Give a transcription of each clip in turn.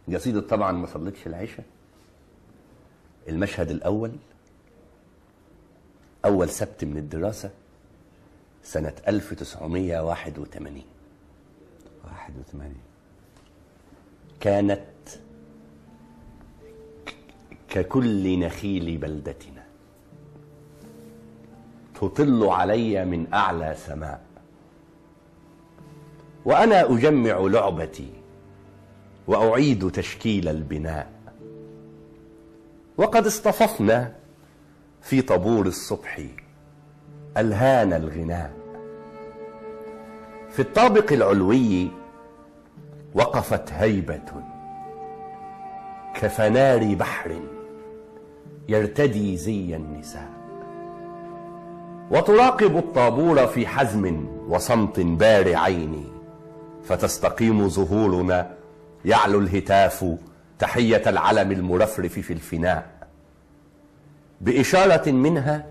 قصيدة طبعا ما صليتش العشاء المشهد الأول أول سبت من الدراسة سنة 1981 81 كانت ككل نخيل بلدتنا تطل علي من أعلى سماء وأنا أجمع لعبتي وأعيد تشكيل البناء وقد اصطففنا في طابور الصبح ألهان الغناء في الطابق العلوي وقفت هيبة كفنار بحر يرتدي زي النساء وتراقب الطابور في حزم وصمت بارعين فتستقيم ظهورنا يعلو الهتاف تحية العلم المرفرف في الفناء بإشارة منها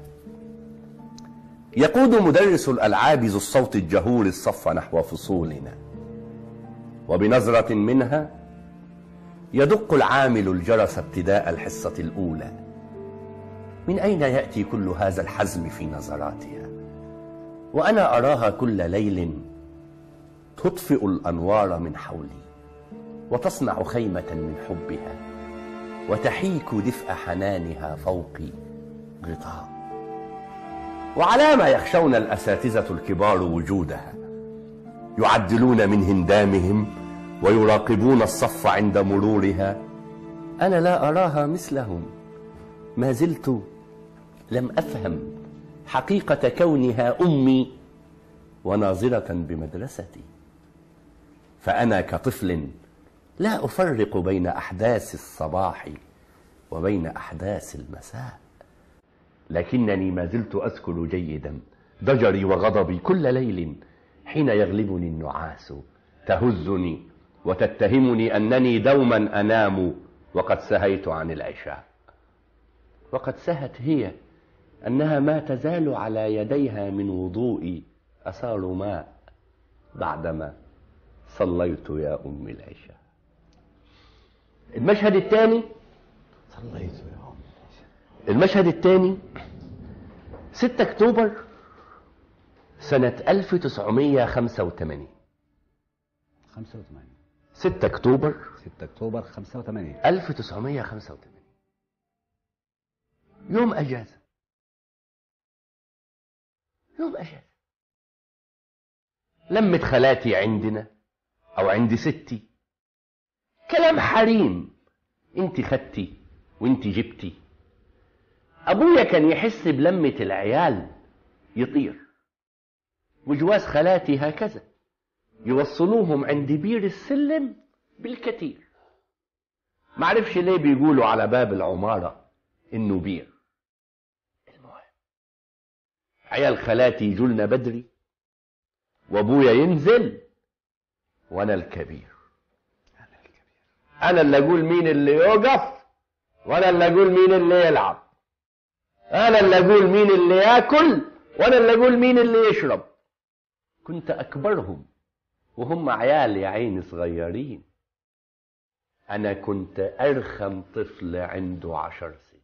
يقود مدرس الألعاب ذو الصوت الجهور الصف نحو فصولنا وبنظرة منها يدق العامل الجرس ابتداء الحصة الأولى من أين يأتي كل هذا الحزم في نظراتها وأنا أراها كل ليل تطفئ الأنوار من حولي وتصنع خيمة من حبها وتحيك دفء حنانها فوقي غطاء وعلى ما يخشون الأساتذة الكبار وجودها يعدلون من هندامهم ويراقبون الصف عند مرورها أنا لا أراها مثلهم ما زلت لم أفهم حقيقة كونها أمي وناظرة بمدرستي فأنا كطفل لا أفرق بين أحداث الصباح وبين أحداث المساء لكنني ما زلت أذكر جيدا ضجري وغضبي كل ليل حين يغلبني النعاس تهزني وتتهمني أنني دوما أنام وقد سهيت عن العشاء وقد سهت هي أنها ما تزال على يديها من وضوئي أثار ماء بعدما صليت يا أم العشاء المشهد الثاني صليت يا أم المشهد الثاني 6 أكتوبر سنة 1985 85 6 أكتوبر 6 أكتوبر 85 1985 يوم أجازة يوم أجازة لمت خالاتي عندنا أو عند ستي كلام حريم انت خدتي وانت جبتي أبويا كان يحس بلمة العيال يطير وجواز خالاتي هكذا يوصلوهم عند بير السلم بالكثير معرفش ليه بيقولوا على باب العمارة إنه بير المهم عيال خالاتي يجولنا بدري وأبويا ينزل وأنا الكبير أنا اللي أقول مين اللي يوقف وأنا اللي أقول مين اللي يلعب أنا اللي أقول مين اللي ياكل وأنا اللي أقول مين اللي يشرب كنت أكبرهم وهم عيال يا عيني صغيرين أنا كنت أرخم طفل عنده عشر سنين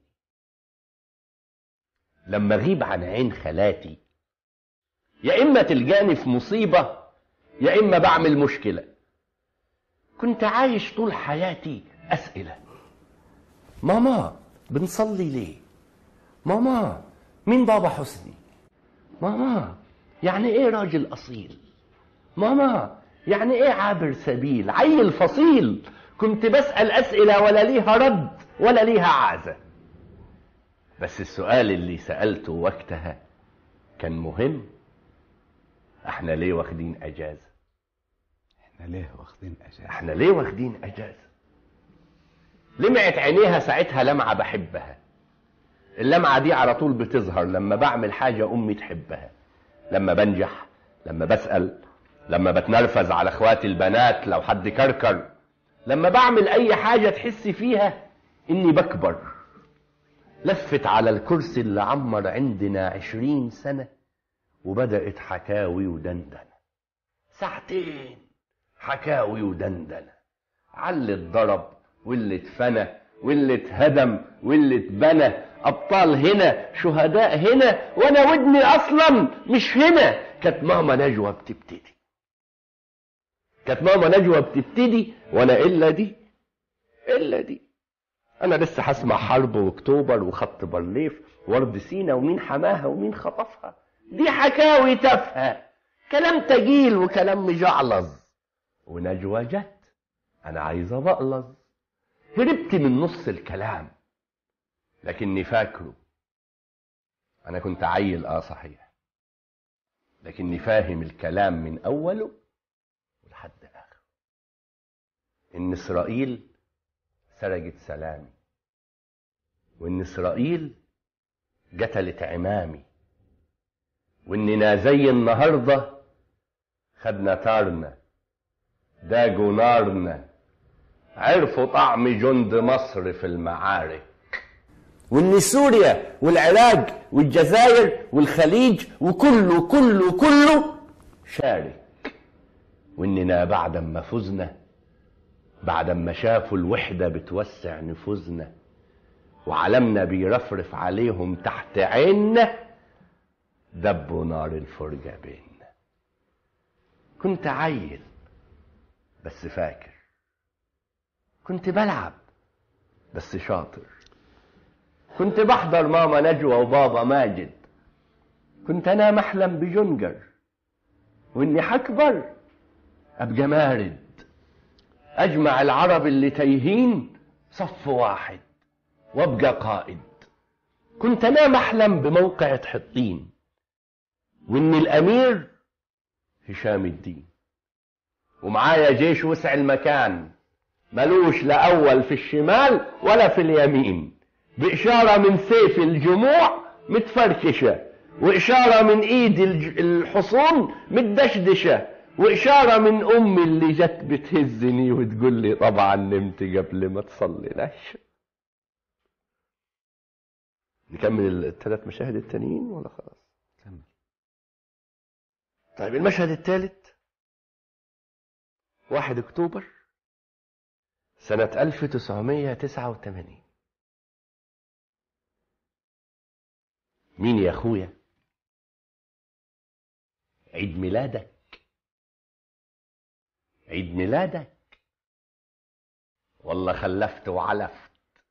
لما أغيب عن عين خالاتي يا إما تلقاني في مصيبة يا إما بعمل مشكلة كنت عايش طول حياتي أسئلة ماما بنصلي ليه ماما مين بابا حسني ماما يعني ايه راجل اصيل ماما يعني ايه عابر سبيل عيل فصيل كنت بسأل اسئلة ولا ليها رد ولا ليها عازة بس السؤال اللي سألته وقتها كان مهم احنا ليه واخدين اجازة احنا ليه واخدين أجازة احنا ليه واخدين اجازة لمعت عينيها ساعتها لمعة بحبها اللمعة دي على طول بتظهر لما بعمل حاجة أمي تحبها لما بنجح لما بسأل لما بتنرفز على اخواتي البنات لو حد كركر لما بعمل أي حاجة تحسي فيها إني بكبر لفت على الكرسي اللي عمر عندنا عشرين سنة وبدأت حكاوي ودندنة ساعتين حكاوي ودندنة علي اتضرب واللي اتفنى واللي اتهدم واللي اتبنى ابطال هنا شهداء هنا وانا ودني اصلا مش هنا كانت ماما نجوى بتبتدي كانت ماما نجوى بتبتدي وانا الا دي الا دي انا لسه هسمع حرب واكتوبر وخط بارليف وارض سينا ومين حماها ومين خطفها دي حكاوي تافهه كلام تجيل وكلام مجعلظ ونجوى جت انا عايزه بقلظ هربت من نص الكلام لكني فاكره انا كنت عيل اه صحيح لكني فاهم الكلام من اوله ولحد اخره ان اسرائيل سرقت سلامي وان اسرائيل قتلت عمامي واننا زي النهارده خدنا تارنا داجوا نارنا عرفوا طعم جند مصر في المعارك وان سوريا والعراق والجزائر والخليج وكله كله كله شارك واننا بعد ما فزنا بعد ما شافوا الوحدة بتوسع نفوذنا وعلمنا بيرفرف عليهم تحت عيننا دبوا نار الفرجة بيننا كنت عيل بس فاكر كنت بلعب بس شاطر كنت بحضر ماما نجوى وبابا ماجد كنت انام احلم بجنجر واني حكبر ابقى مارد اجمع العرب اللي تايهين صف واحد وابقى قائد كنت انام احلم بموقعة حطين وان الامير هشام الدين ومعايا جيش وسع المكان ملوش لا اول في الشمال ولا في اليمين بإشارة من سيف الجموع متفركشة وإشارة من إيد الج- الحصون متدشدشة وإشارة من أمي اللي جت بتهزني وتقول لي طبعا نمت قبل ما تصلي العشاء نكمل الثلاث مشاهد التانيين ولا خلاص كمل طيب المشهد الثالث واحد اكتوبر سنة 1989 مين يا اخويا عيد ميلادك عيد ميلادك والله خلفت وعلفت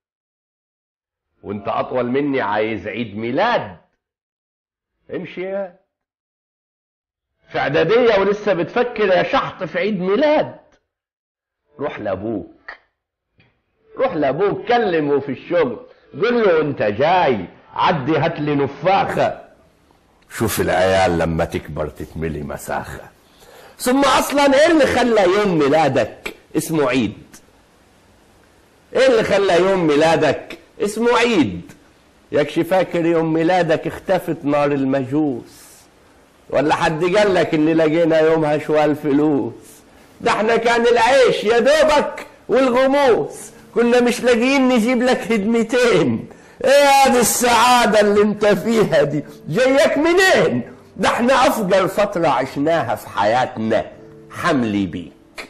وانت اطول مني عايز عيد ميلاد امشي يا في اعداديه ولسه بتفكر يا شحط في عيد ميلاد روح لابوك روح لابوك كلمه في الشغل قول له انت جاي عدي هات لي نفاخه شوف العيال لما تكبر تتملي مساخه ثم اصلا ايه اللي خلى يوم ميلادك اسمه عيد ايه اللي خلى يوم ميلادك اسمه عيد يكش فاكر يوم ميلادك اختفت نار المجوس ولا حد قال لك ان لقينا يومها شوال فلوس ده احنا كان العيش يا دوبك والغموس كنا مش لاقيين نجيب لك هدمتين ايه هذه السعادة اللي انت فيها دي جايك منين ده احنا افجر فترة عشناها في حياتنا حملي بيك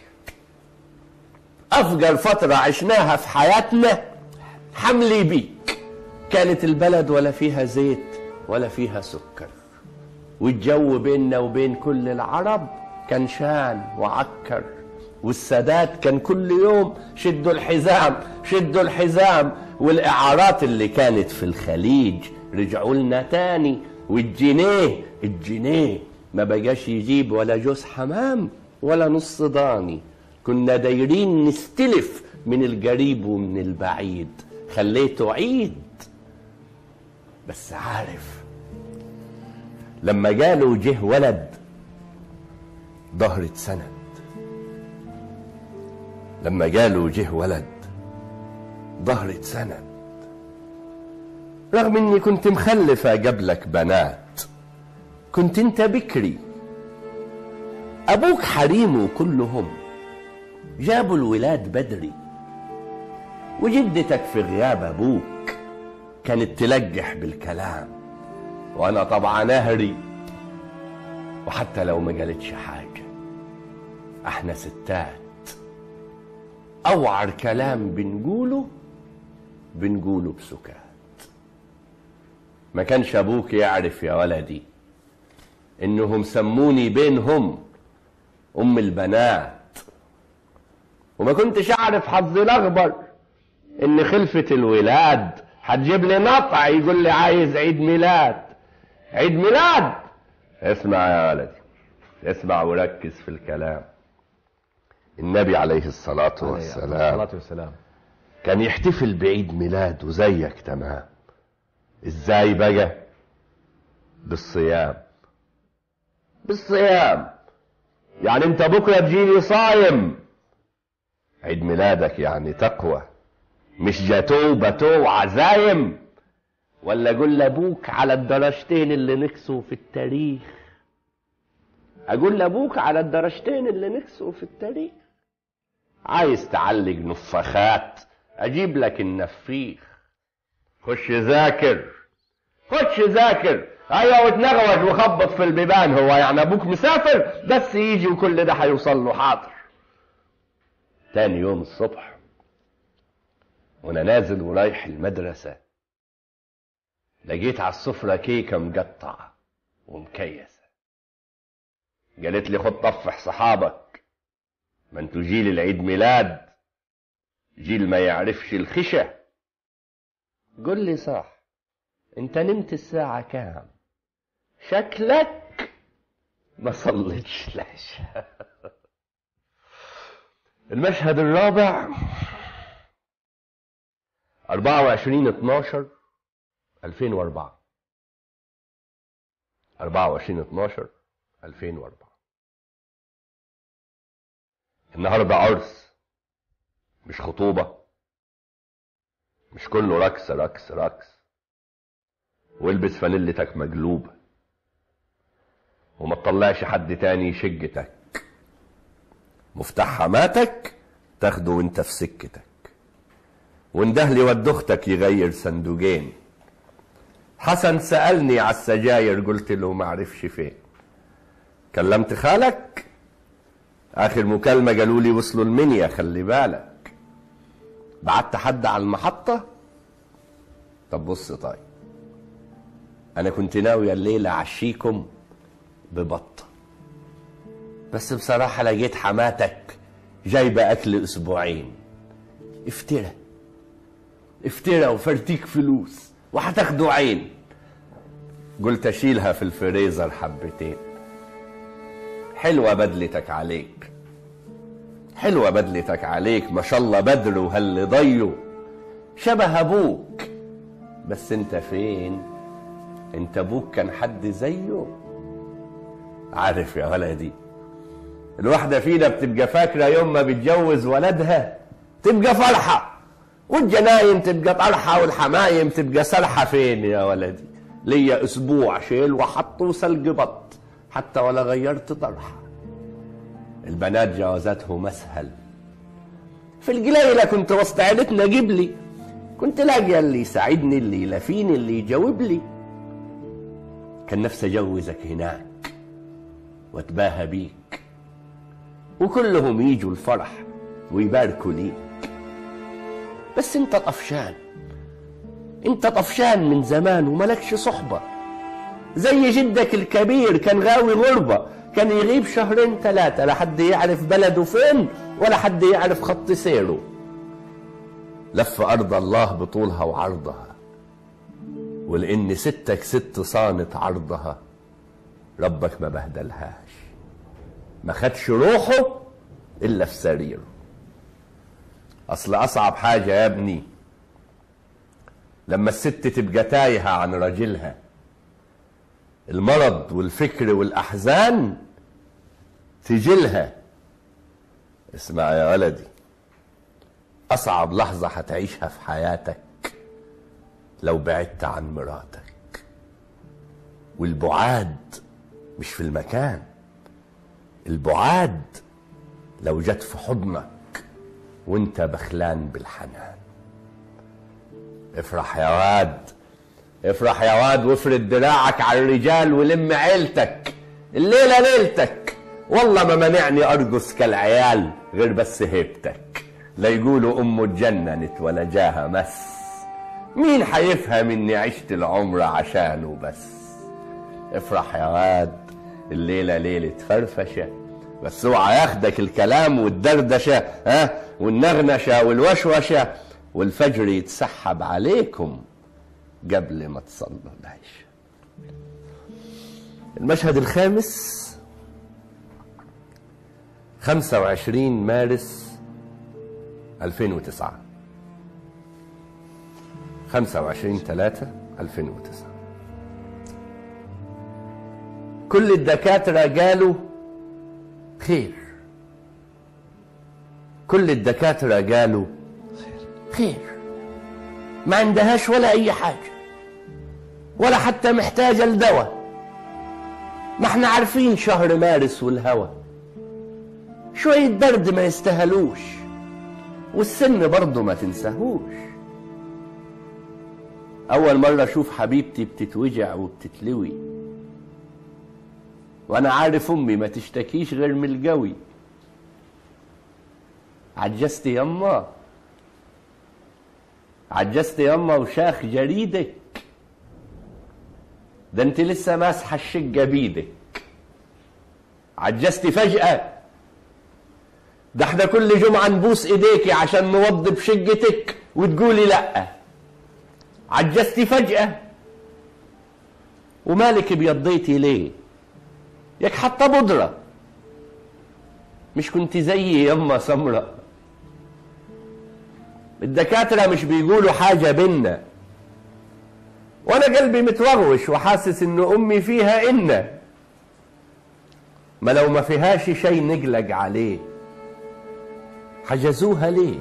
افجر فترة عشناها في حياتنا حملي بيك كانت البلد ولا فيها زيت ولا فيها سكر والجو بيننا وبين كل العرب كان شان وعكر والسادات كان كل يوم شدوا الحزام شدوا الحزام والإعارات اللي كانت في الخليج رجعوا لنا تاني والجنيه الجنيه ما بقاش يجيب ولا جوز حمام ولا نص ضاني كنا دايرين نستلف من القريب ومن البعيد خليته عيد بس عارف لما جاله جه ولد ظهرة سند لما جاله جه ولد ظهرة سند رغم اني كنت مخلفة قبلك بنات كنت انت بكري ابوك حريمه كلهم جابوا الولاد بدري وجدتك في غياب ابوك كانت تلجح بالكلام وانا طبعا اهري وحتى لو ما قالتش حاجه احنا ستات اوعر كلام بنقوله بنقوله بسكات ما كانش ابوك يعرف يا ولدي انهم سموني بينهم ام البنات وما كنتش اعرف حظي الاخبر ان خلفة الولاد هتجيب لي نطع يقول لي عايز عيد ميلاد عيد ميلاد اسمع يا ولدي اسمع وركز في الكلام النبي عليه الصلاة والسلام الصلاة والسلام كان يحتفل بعيد ميلاده زيك تمام ازاي بقى بالصيام بالصيام يعني انت بكره تجيني صايم عيد ميلادك يعني تقوى مش جاتو باتو وعزايم ولا اقول لابوك على الدرجتين اللي نكسوا في التاريخ اقول لابوك على الدرجتين اللي نكسوا في التاريخ عايز تعلق نفخات اجيب لك النفيخ خش ذاكر خش ذاكر ايوه وتنغوج وخبط في البيبان هو يعني ابوك مسافر بس يجي وكل ده هيوصل له حاضر تاني يوم الصبح وانا نازل ورايح المدرسة لقيت على السفرة كيكة مقطعة ومكيسة قالت لي خد طفح صحابك ما انتوا جيل العيد ميلاد جيل ما يعرفش الخشة قل لي صح انت نمت الساعة كام شكلك ما صليتش العشاء المشهد الرابع 24 12 2004 24 12 2004 النهارده عرس مش خطوبة مش كله رقص رقص رقص والبس فانيلتك مقلوبة وما تطلعش حد تاني شقتك مفتاح حماتك تاخده وانت في سكتك واندهلي ود اختك يغير صندوقين حسن سألني على السجاير قلت له ما عرفش فين كلمت خالك اخر مكالمة قالوا لي وصلوا المنيا خلي بالك بعت حد على المحطة طب بص طيب انا كنت ناوي الليلة اعشيكم ببطة بس بصراحة لقيت حماتك جايبة اكل اسبوعين افترى افترى وفرتيك فلوس وهتاخدوا عين قلت اشيلها في الفريزر حبتين حلوة بدلتك عليك حلوة بدلتك عليك ما شاء الله بدر وهل ضيه شبه ابوك بس انت فين انت ابوك كان حد زيه عارف يا ولدي الواحدة فينا بتبقى فاكرة يوم ما بتجوز ولدها تبقى فرحة والجناين تبقى طرحة والحمايم تبقى سرحة فين يا ولدي ليا اسبوع شيل وحط وسلق بط حتى ولا غيرت طرحة البنات جوازاتهم اسهل في القليلة كنت وسط عيلتنا جيب لي كنت لاقي اللي يساعدني اللي يلافيني اللي يجاوب لي كان نفسي اجوزك هناك واتباهى بيك وكلهم يجوا الفرح ويباركوا ليك بس انت طفشان انت طفشان من زمان وملكش صحبة زي جدك الكبير كان غاوي غربة كان يغيب شهرين ثلاثة لا حد يعرف بلده فين ولا حد يعرف خط سيره لف أرض الله بطولها وعرضها ولأن ستك ست صانت عرضها ربك ما بهدلهاش ما خدش روحه إلا في سريره أصل أصعب حاجة يا ابني لما الست تبقى تايهة عن راجلها المرض والفكر والأحزان تجيلها اسمع يا ولدي أصعب لحظة هتعيشها في حياتك لو بعدت عن مراتك والبعاد مش في المكان البعاد لو جت في حضنك وانت بخلان بالحنان افرح يا واد افرح يا واد وافرد دراعك على الرجال ولم عيلتك الليلة ليلتك والله ما منعني ارقص كالعيال غير بس هيبتك لا يقولوا أمه اتجننت ولا جاها مس مين حيفهم إني عشت العمر عشانه بس افرح يا واد الليلة ليلة فرفشة بس اوعى ياخدك الكلام والدردشة ها والنغنشة والوشوشة والفجر يتسحب عليكم قبل ما تصلوا العشاء المشهد الخامس 25 مارس 2009 25 3 2009 كل الدكاترة قالوا خير كل الدكاترة قالوا خير ما عندهاش ولا أي حاجة ولا حتى محتاجة لدواء ما احنا عارفين شهر مارس والهوى شوية برد ما يستاهلوش والسن برضه ما تنساهوش أول مرة أشوف حبيبتي بتتوجع وبتتلوي وأنا عارف أمي ما تشتكيش غير من الجوي عجزت يما عجزت يما وشاخ جريدك ده انت لسه ماسحه الشقه بيدك عجزتي فجأة ده احنا كل جمعة نبوس ايديكي عشان نوضب شقتك وتقولي لأ عجزتي فجأة ومالك بيضيتي ليه ياك حتى بودرة مش كنت زيي يما سمرة الدكاترة مش بيقولوا حاجة بينا وانا قلبي متوغوش وحاسس ان امي فيها إن ما لو ما فيهاش شيء نقلق عليه حجزوها ليه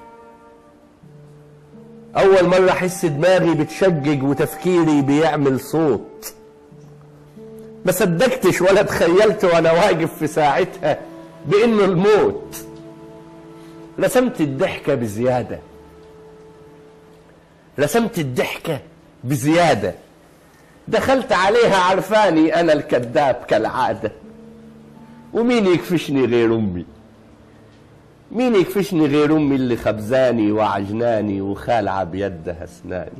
اول مرة احس دماغي بتشقق وتفكيري بيعمل صوت ما صدقتش ولا تخيلت وانا واقف في ساعتها بانه الموت رسمت الضحكة بزيادة رسمت الضحكة بزيادة دخلت عليها عرفاني أنا الكذاب كالعادة ومين يكفشني غير أمي مين يكفشني غير أمي اللي خبزاني وعجناني وخالعة بيدها أسناني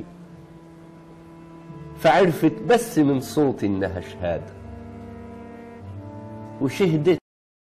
فعرفت بس من صوتي إنها شهادة وشهدت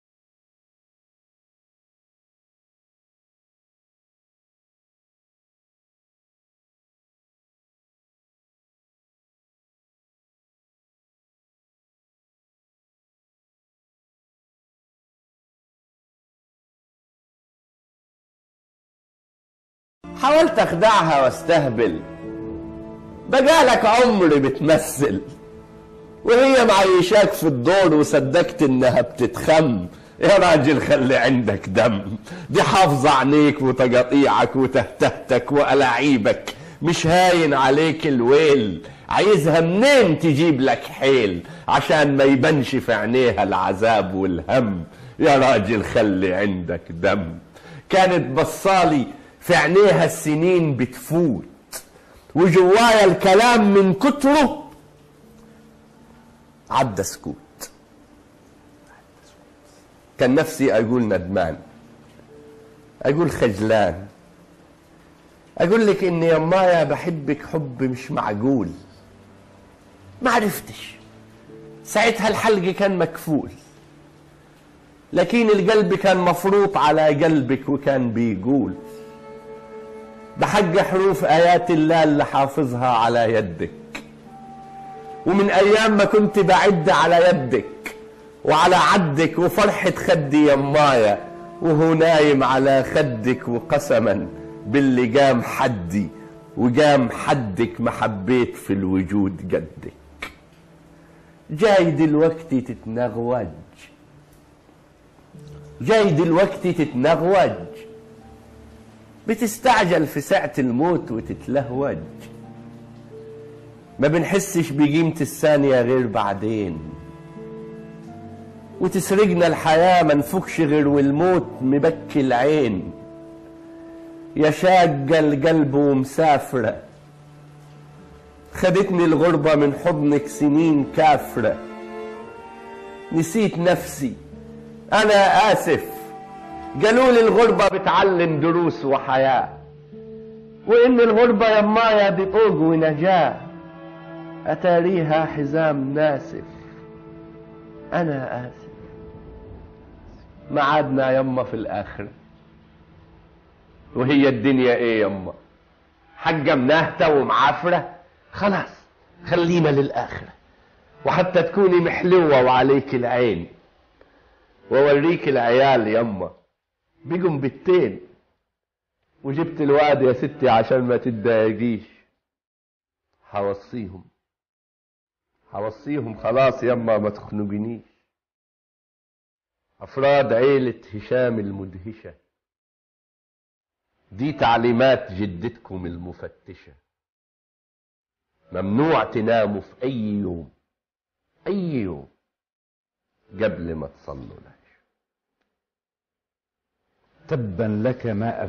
حاولت اخدعها واستهبل بقالك عمري بتمثل وهي معيشاك في الدور وصدقت انها بتتخم يا راجل خلي عندك دم دي حافظة عينيك وتقاطيعك وتهتهتك وألاعيبك مش هاين عليك الويل عايزها منين تجيب لك حيل عشان ما يبانش في عينيها العذاب والهم يا راجل خلي عندك دم كانت بصالي في عينيها السنين بتفوت وجوايا الكلام من كتره عدى سكوت كان نفسي اقول ندمان اقول خجلان اقول لك اني يا مايا بحبك حب مش معقول ما عرفتش ساعتها الحلق كان مكفول لكن القلب كان مفروط على قلبك وكان بيقول بحق حروف آيات الله اللي حافظها على يدك ومن أيام ما كنت بعد على يدك وعلى عدك وفرحة خدي يمايا وهو نايم على خدك وقسما باللي قام حدي وقام حدك ما حبيت في الوجود قدك جاي دلوقتي تتنغوج جاي دلوقتي تتنغوج بتستعجل في ساعة الموت وتتلهوج ما بنحسش بقيمة الثانية غير بعدين وتسرقنا الحياة ما نفكش غير والموت مبكي العين يا شاقة القلب ومسافرة خدتني الغربة من حضنك سنين كافرة نسيت نفسي أنا آسف قالوا لي الغربة بتعلم دروس وحياة وإن الغربة يمايا دي طوق ونجاة أتاريها حزام ناسف أنا آسف معادنا يما في الآخرة وهي الدنيا إيه يما حاجة منهتة ومعافرة خلاص خلينا للآخرة وحتى تكوني محلوة وعليك العين ووريك العيال يما بيجوا بتين وجبت الواد يا ستي عشان ما تتضايقيش حوصيهم حوصيهم خلاص يما ما تخنقنيش أفراد عيلة هشام المدهشة دي تعليمات جدتكم المفتشة ممنوع تناموا في أي يوم أي يوم قبل ما تصلوا العشاء تبا لك ما